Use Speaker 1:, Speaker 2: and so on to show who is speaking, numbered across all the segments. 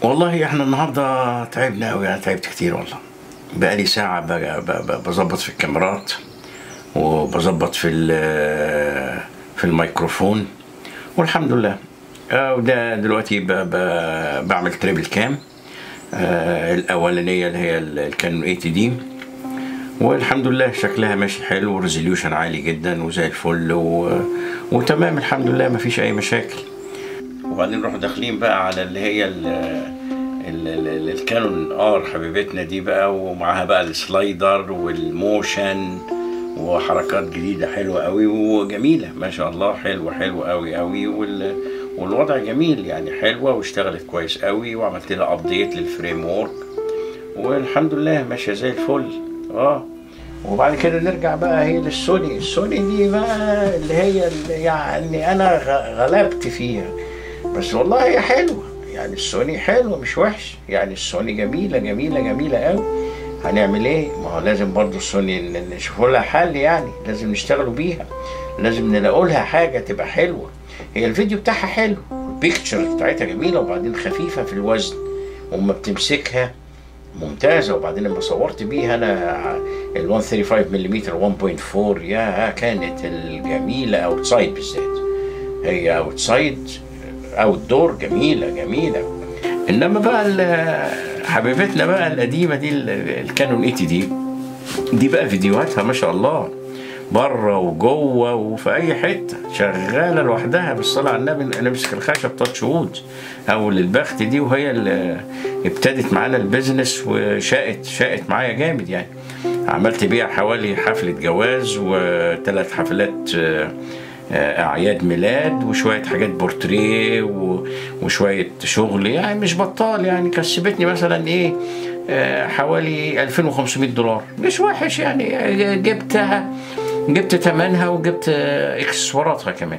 Speaker 1: والله احنا النهارده تعبنا قوي انا تعبت كتير والله بقالي ساعة ب- ب- ب- بظبط في الكاميرات وبظبط في ال- في الميكروفون والحمد لله آه، وده دلوقتي ب- ب- بعمل تريبل كام آه، الأولانية اللي هي ال- الكانون 80 دي والحمد لله شكلها ماشي حلو وريزوليوشن عالي جدا وزي الفل و... وتمام الحمد لله مفيش أي مشاكل وبعدين نروح داخلين بقى على اللي هي ال ال- ال- الكانون ار حبيبتنا دي بقى ومعاها بقى السلايدر والموشن وحركات جديدة حلوة قوي وجميلة ما شاء الله حلوة حلوة قوي قوي وال والوضع جميل يعني حلوة واشتغلت كويس قوي وعملت لها ابديت للفريم ورك والحمد لله ماشية زي الفل اه وبعد كده نرجع بقى هي للسوني السوني دي بقى اللي هي اللي يعني انا غ- غلبت فيها بس والله هي حلوه يعني السوني حلوه مش وحش يعني السوني جميله جميله جميله قوي هنعمل ايه ما هو لازم برضو السوني ن- نشوف لها حل يعني لازم نشتغلوا بيها لازم نلاقوا لها حاجه تبقى حلوه هي الفيديو بتاعها حلو البيكتشر بتاعتها جميله وبعدين خفيفه في الوزن وما بتمسكها ممتازة وبعدين لما صورت بيها أنا ال 135 ملم 1.4 يا كانت الجميلة أوتسايد بالذات هي أوتسايد أوت دور جميلة جميلة إنما بقى ال- حبيبتنا بقى القديمة دي ال- الكانون 80 دي دي بقى فيديوهاتها ما شاء الله بره وجوه وفي اي حته شغاله لوحدها بالصلاه على النبي انا امسك الخشب تاتش وود او البخت دي وهي اللي ابتدت معانا البيزنس وشاءت شاءت معايا جامد يعني عملت بيها حوالي حفله جواز وثلاث حفلات آه، آه، اعياد ميلاد وشويه حاجات بورتريه و- وشويه شغل يعني مش بطال يعني كسبتني مثلا ايه آه، حوالي 2500 دولار مش وحش يعني آه، جبتها جبت ثمنها وجبت آه، اكسسواراتها كمان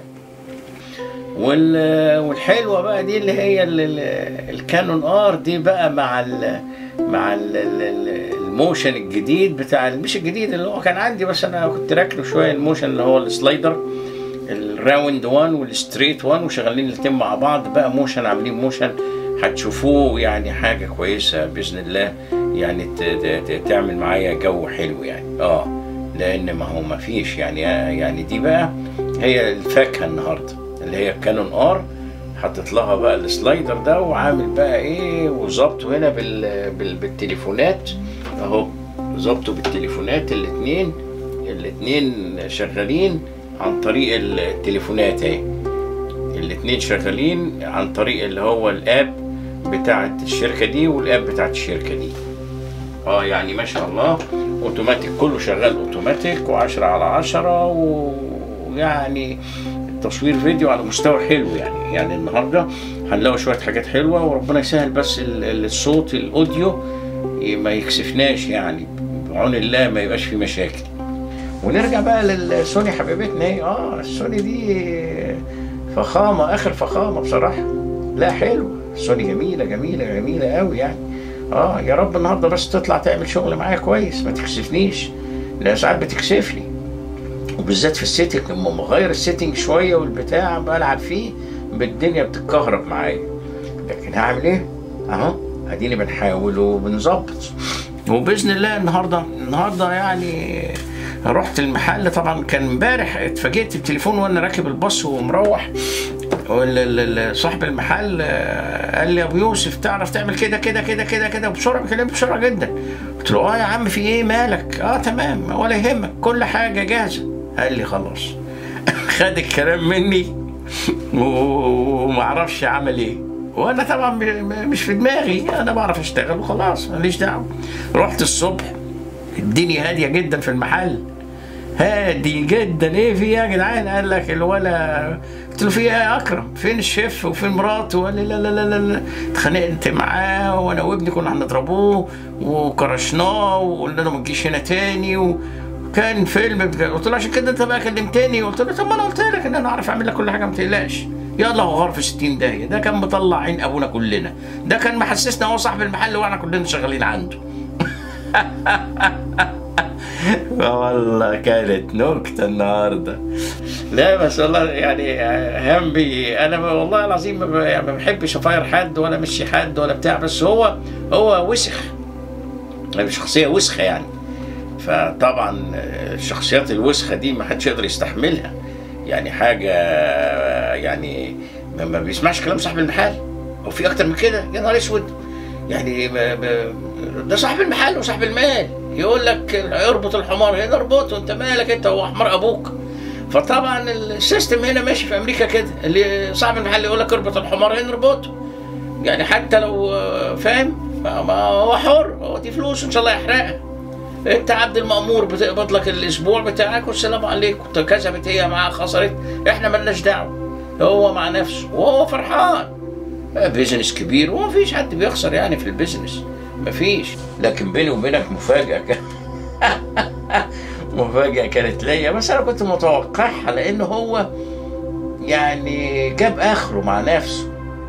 Speaker 1: وال- والحلوه بقى دي اللي هي ال- ال- الكانون ار دي بقى مع ال مع ال- ال- ال- الموشن الجديد بتاع مش الجديد اللي هو كان عندي بس انا كنت راكله شويه الموشن اللي هو السلايدر الراوند 1 والستريت 1 وشغالين الاتنين مع بعض بقى موشن عاملين موشن هتشوفوه يعني حاجه كويسه باذن الله يعني ت- ت- ت- تعمل معايا جو حلو يعني اه لان ما هو ما فيش يعني يعني دي بقى هي الفاكهه النهارده اللي هي كانون ار حطيت لها بقى السلايدر ده وعامل بقى ايه وظبطه هنا بال بال بالتليفونات اهو ظبطه بالتليفونات الاتنين الاتنين شغالين عن طريق التليفونات اهي الاتنين شغالين عن طريق اللي هو الاب بتاعت الشركة دي والاب بتاعت الشركة دي اه يعني ما شاء الله اوتوماتيك كله شغال اوتوماتيك وعشرة على عشرة و- ويعني تصوير فيديو على مستوى حلو يعني يعني النهارده هنلاقوا شويه حاجات حلوه وربنا يسهل بس ال- ال- الصوت الاوديو ي- ما يكسفناش يعني بعون الله ما يبقاش في مشاكل ونرجع بقى للسوني حبيبتنا ايه اه السوني دي فخامه اخر فخامه بصراحه لا حلو السوني جميله جميله جميله قوي يعني اه يا رب النهارده بس تطلع تعمل شغل معايا كويس ما تكسفنيش لان ساعات بتكسفني وبالذات في السيتنج لما بغير السيتنج شويه والبتاع بلعب فيه الدنيا بتتكهرب معايا لكن هعمل ايه؟ اهو اديني بنحاول وبنظبط وباذن الله النهارده النهارده يعني رحت المحل طبعا كان امبارح اتفاجئت بتليفون وانا راكب الباص ومروح وال- ال- ال- صاحب المحل آه، قال لي يا ابو يوسف تعرف تعمل كده كده كده كده كده بسرعه بكلمني بسرعه جدا قلت له اه يا عم في ايه مالك اه تمام ولا يهمك كل حاجه جاهزه قال لي خلاص خد الكلام مني و- وما اعرفش عمل ايه وانا طبعا م- مش في دماغي انا بعرف اشتغل وخلاص ماليش دعوه رحت الصبح الدنيا هاديه جدا في المحل هادي جدا ايه في إيه يا جدعان قال لك الولا قلت له في ايه يا اكرم فين الشيف وفين مراته قال لي لا لا لا لا, لا. اتخانقت معاه وانا وابني كنا هنضربوه وكرشناه وقلنا له ما تجيش هنا تاني وكان فيلم بك- قلت له عشان كده انت بقى كلمتني قلت له طب ما انا قلت لك ان انا اعرف اعمل لك كل حاجه ما تقلقش يلا هو غار في 60 داهيه ده كان مطلع عين ابونا كلنا ده كان محسسنا هو صاحب المحل واحنا كلنا شغالين عنده والله كانت نكتة النهاردة لا بس والله يعني هم بي انا والله العظيم ما ب- يعني ما بحبش افاير حد ولا امشي حد ولا بتاع بس هو هو وسخ شخصية وسخة يعني فطبعا الشخصيات الوسخة دي ما حدش يقدر يستحملها يعني حاجة يعني ما ما بيسمعش كلام صاحب المحل هو في أكتر من كده يا نهار أسود يعني ما- ما- ده صاحب المحل وصاحب المال يقول لك اربط الحمار هنا اربطه انت مالك انت هو حمار ابوك فطبعا السيستم هنا ماشي في امريكا كده اللي صاحب المحل يقول لك اربط الحمار هنا اربطه يعني حتى لو آه، فاهم ما ما هو حر هو دي فلوس ان شاء الله يحرقها انت عبد المأمور بتقبض لك الاسبوع بتاعك والسلام عليكم كسبت هي معاها خسرت احنا ملناش دعوه هو مع نفسه وهو فرحان بيزنس كبير وما فيش حد بيخسر يعني في البيزنس مفيش لكن بيني وبينك مفاجأة كان مفاجأة كانت ليا بس أنا كنت متوقعها لأن هو يعني جاب آخره مع نفسه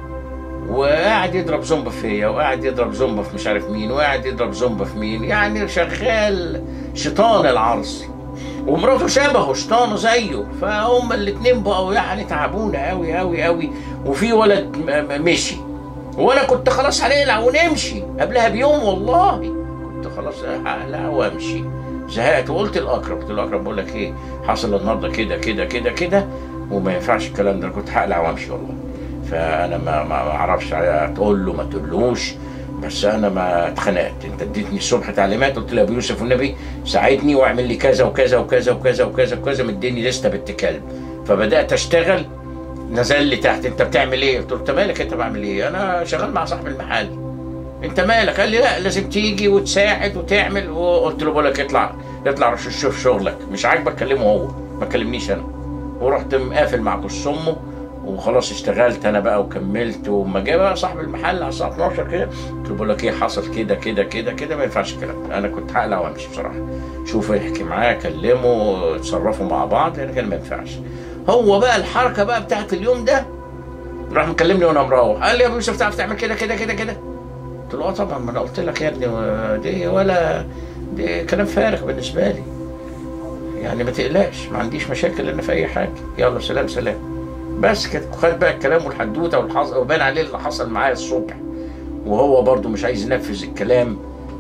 Speaker 1: وقاعد يضرب زومبا فيا وقاعد يضرب زومبا في مش عارف مين وقاعد يضرب زومبا في مين يعني شغال شيطان العرس ومراته شبهه شيطانه زيه فهم الاتنين بقوا يعني تعبونا قوي قوي قوي وفي ولد م- م- مشي وانا كنت خلاص هنقلع ونمشي قبلها بيوم والله كنت خلاص هقلع وامشي زهقت وقلت الاقرب قلت له الاقرب بقول لك ايه حصل النهارده كده كده كده كده وما ينفعش الكلام ده أنا كنت هقلع وامشي والله فانا ما ما ما اعرفش تقول له ما تقولوش بس انا ما اتخنقت انت اديتني الصبح تعليمات قلت له يا ابو يوسف والنبي ساعدني واعمل لي كذا وكذا وكذا وكذا وكذا وكذا مديني لسته بنت كلب فبدات اشتغل نزل لي تحت انت بتعمل ايه؟ قلت له انت مالك انت بعمل ايه؟ انا شغال مع صاحب المحل انت مالك؟ قال لي لا لازم تيجي وتساعد وتعمل وقلت له بقول لك اطلع اطلع شوف شغلك مش عاجبك كلمه هو ما تكلمنيش انا ورحت مقافل مع كوس امه وخلاص اشتغلت انا بقى وكملت وما جه بقى صاحب المحل على الساعه 12 كده قلت له بقول لك ايه حصل كده كده كده كده ما ينفعش الكلام ده انا كنت هقلع وامشي بصراحه شوف احكي معاه كلمه اتصرفوا مع بعض لان كان ما ينفعش هو بقى الحركه بقى بتاعت اليوم ده راح مكلمني وانا مروح قال لي يا ابو يوسف تعرف تعمل كده كده كده كده قلت له اه طبعا ما انا قلت لك يا ابني و- دي ولا دي كلام فارغ بالنسبه لي يعني ما تقلقش ما عنديش مشاكل انا في اي حاجه يلا سلام سلام بس كده خد بقى الكلام والحدوته والحظ وبان عليه اللي حصل معايا الصبح وهو برضه مش عايز ينفذ الكلام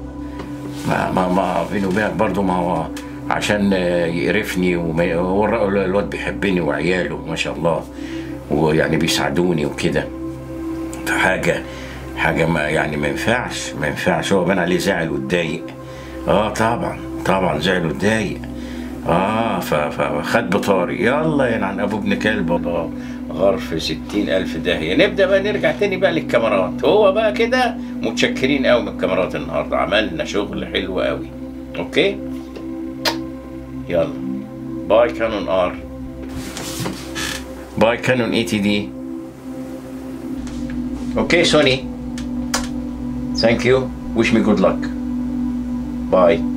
Speaker 1: ما ما ما بيني وبينك برضه ما هو عشان آه، يقرفني وما- هو الر- الواد بيحبني وعياله ما شاء الله ويعني بيساعدوني وكده فحاجه حاجه ما يعني ما ينفعش ما ينفعش هو بان عليه زعل واتضايق اه طبعا طبعا زعل واتضايق اه ف- فخد بطاري يلا ينعن ابو ابن كلب بابا غرف ستين ألف داهية نبدأ بقى نرجع تاني بقى للكاميرات هو بقى كده متشكرين قوي من الكاميرات النهاردة عملنا شغل حلو قوي اوكي يلا باي كانون ار باي كانون اي تي دي اوكي سوني ثانك يو wish me good luck باي